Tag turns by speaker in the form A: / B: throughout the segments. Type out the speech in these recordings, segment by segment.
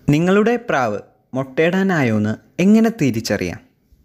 A: നിങ്ങളുടെ പ്രാവ് മുട്ടയിടാനായോന്ന് എങ്ങനെ തിരിച്ചറിയാം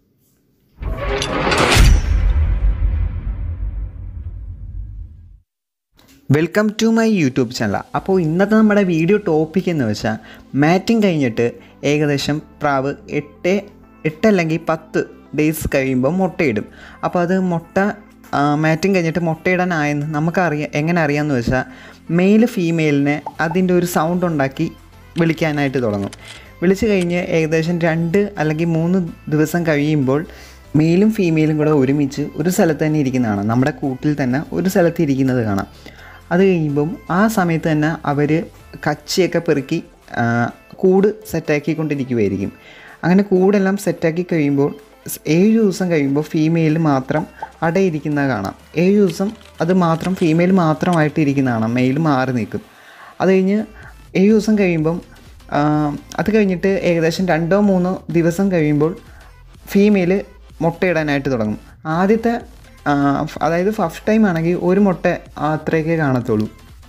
A: welcome to my YouTube channel അപ്പോൾ ഇന്നത്തെ നമ്മുടെ വീഡിയോ ടോപ്പിക് എന്ന് വെച്ചാൽ മാറ്റിംഗ് കഴിഞ്ഞിട്ട് ഏകദേശം പ്രാവ് എട്ട് എട്ട് അല്ലെങ്കിൽ പത്ത് ഡേയ്സ് കഴിയുമ്പോൾ മുട്ടയിടും അപ്പോൾ അത് മുട്ട മാറ്റിംഗ് കഴിഞ്ഞിട്ട് മുട്ടയിടാനായെന്ന് നമുക്കറിയാം എങ്ങനെ അറിയാമെന്ന് വെച്ചാൽ മെയിൽ ഫീമെയിലിനെ അതിൻ്റെ ഒരു സൗണ്ട് ഉണ്ടാക്കി വിളിക്കാനായിട്ട് തുടങ്ങും വിളിച്ചു കഴിഞ്ഞ് ഏകദേശം രണ്ട് അല്ലെങ്കിൽ മൂന്ന് ദിവസം കഴിയുമ്പോൾ മെയിലും ഫീമെയിലും കൂടെ ഒരുമിച്ച് ഒരു സ്ഥലത്ത് തന്നെ ഇരിക്കുന്നതാണ് നമ്മുടെ കൂട്ടിൽ തന്നെ ഒരു സ്ഥലത്ത് ഇരിക്കുന്നത് കാണാം അത് കഴിയുമ്പം ആ സമയത്ത് തന്നെ അവർ കച്ചിയൊക്കെ പെറുക്കി ആ, കൂട് സെറ്റാക്കിക്കൊണ്ടിരിക്കുമായിരിക്കും അങ്ങനെ കൂടെല്ലാം സെറ്റാക്കി കഴിയുമ്പോൾ സ് ഏഴ് ദിവസം കഴിയുമ്പോൾ ഫീമെയിൽ മാത്രം അടയിരിക്കുന്ന കാണാം ഏഴ് ദിവസം അത് മാത്രം ഫീമെയിൽ മാത്രമായിട്ട് ഇരിക്കുന്ന കാണാം മെയിൽ മാറി നിൽക്കും അത് കഴിഞ്ഞ് ഏഴ് ദിവസം കഴിയുമ്പം ആ, അത് കഴിഞ്ഞിട്ട് ഏകദേശം രണ്ടോ മൂന്നോ ദിവസം കഴിയുമ്പോൾ ഫീമെയിൽ മുട്ടയിടാനായിട്ട് തുടങ്ങും ആദ്യത്തെ ആ, ഫ്- അതായത് ഫസ്റ്റ് ടൈം ആണെങ്കിൽ ഒരു മുട്ട അത്രയൊക്കെ കാണത്തുള്ളൂ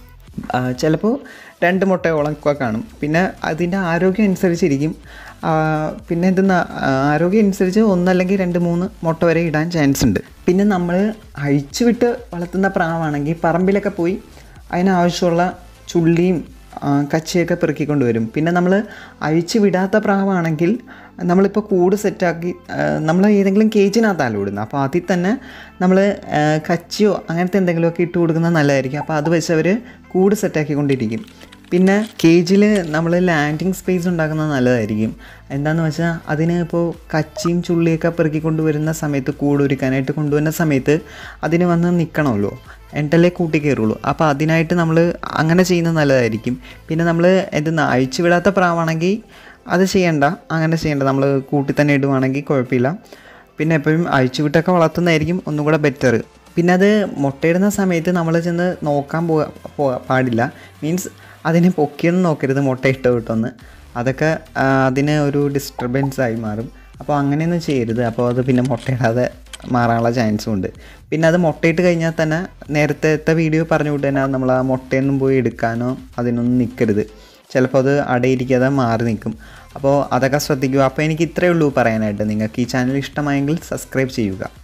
A: ചിലപ്പോൾ രണ്ട് മുട്ടയോളം ഒക്കെ കാണും പിന്നെ അതിൻ്റെ ആരോഗ്യം അനുസരിച്ചിരിക്കും ആ, പിന്നെ ഇത് ന- ആ, ആരോഗ്യം അനുസരിച്ച് ഒന്നല്ലെങ്കിൽ രണ്ട് മൂന്ന് മുട്ട വരെ ഇടാൻ ചാൻസ് ഉണ്ട് പിന്നെ നമ്മൾ അഴിച്ചു വിട്ട് വളർത്തുന്ന പ്രാവാണെങ്കിൽ പറമ്പിലൊക്കെ പോയി അതിനാവശ്യമുള്ള ചുള്ളിയും ആ, കച്ചിയൊക്കെ പെറുക്കിക്കൊണ്ട് വരും പിന്നെ നമ്മൾ അഴിച്ചു വിടാത്ത പ്രാവാണെങ്കിൽ നമ്മളിപ്പോൾ കൂട് സെറ്റാക്കി നമ്മൾ ഏതെങ്കിലും കേജിനകത്താണ് ഇടുന്നത് അപ്പോൾ അതിൽ തന്നെ നമ്മൾ കച്ചിയോ അങ്ങനത്തെ എന്തെങ്കിലുമൊക്കെ ഇട്ട് കൊടുക്കുന്നത് നല്ലതായിരിക്കും അപ്പോൾ അത് വെച്ച് അവർ കൂട് സെറ്റാക്കിക്കൊണ്ടിരിക്കും പിന്നെ കേജിൽ നമ്മൾ ലാൻഡിങ് സ്പേസ് ഉണ്ടാക്കുന്നത് നല്ലതായിരിക്കും എന്താണെന്ന് വെച്ചാൽ അതിന് ഇപ്പോൾ കച്ചിയും ചുള്ളിയൊക്കെ പെറുക്കി കൊണ്ടുവരുന്ന സമയത്ത് കൂട് ഒരുക്കാനായിട്ട് കൊണ്ടുവരുന്ന സമയത്ത് അതിന് വന്ന് നിൽക്കണമല്ലോ എന്നിട്ടല്ലേ കൂട്ടി കയറുള്ളൂ അപ്പോൾ അതിനായിട്ട് നമ്മൾ അങ്ങനെ ചെയ്യുന്നത് നല്ലതായിരിക്കും പിന്നെ നമ്മൾ എന്തെന്ന് അഴിച്ചു വിടാത്ത പ്രാവാണെങ്കിൽ അത് ചെയ്യണ്ട അങ്ങനെ ചെയ്യണ്ട നമ്മൾ കൂട്ടി തന്നെ ഇടുവാണെങ്കിൽ കുഴപ്പമില്ല പിന്നെ എപ്പോഴും അഴിച്ചു വിട്ടൊക്കെ വളർത്തുന്നതായിരിക്കും ഒന്നും കൂടെ ബെറ്റർ പിന്നെ അത് മുട്ടയിടുന്ന സമയത്ത് നമ്മൾ ചെന്ന് നോക്കാൻ പോകാൻ പോകാൻ പാടില്ല മീൻസ് അതിനെ പൊക്കിയൊന്നും നോക്കരുത് മുട്ടയിട്ട് വിട്ടൊന്ന് അതൊക്കെ ആ, അതിന് ഒരു ഡിസ്റ്റർബൻസ് ആയി മാറും അപ്പോൾ അങ്ങനെയൊന്നും ചെയ്യരുത് അപ്പോൾ അത് പിന്നെ മുട്ടയിടാതെ മാറാനുള്ള ചാൻസും ഉണ്ട് പിന്നെ അത് മുട്ടയിട്ട് കഴിഞ്ഞാൽ തന്നെ നേരത്തെ വീഡിയോ പറഞ്ഞു വിട്ട് തന്നെ നമ്മൾ ആ മുട്ടയൊന്നും പോയി എടുക്കാനോ അതിനൊന്നും നിൽക്കരുത് ചിലപ്പോൾ അത് അടയിരിക്കാതെ മാറി നിൽക്കും അപ്പോൾ അതൊക്കെ ശ്രദ്ധിക്കുക അപ്പോൾ എനിക്ക് ഇത്രയേ ഉള്ളൂ പറയാനായിട്ട് നിങ്ങൾക്ക് ഈ ചാനൽ ഇഷ്ടമായെങ്കിൽ സബ്സ്ക്രൈബ് ചെയ്യുക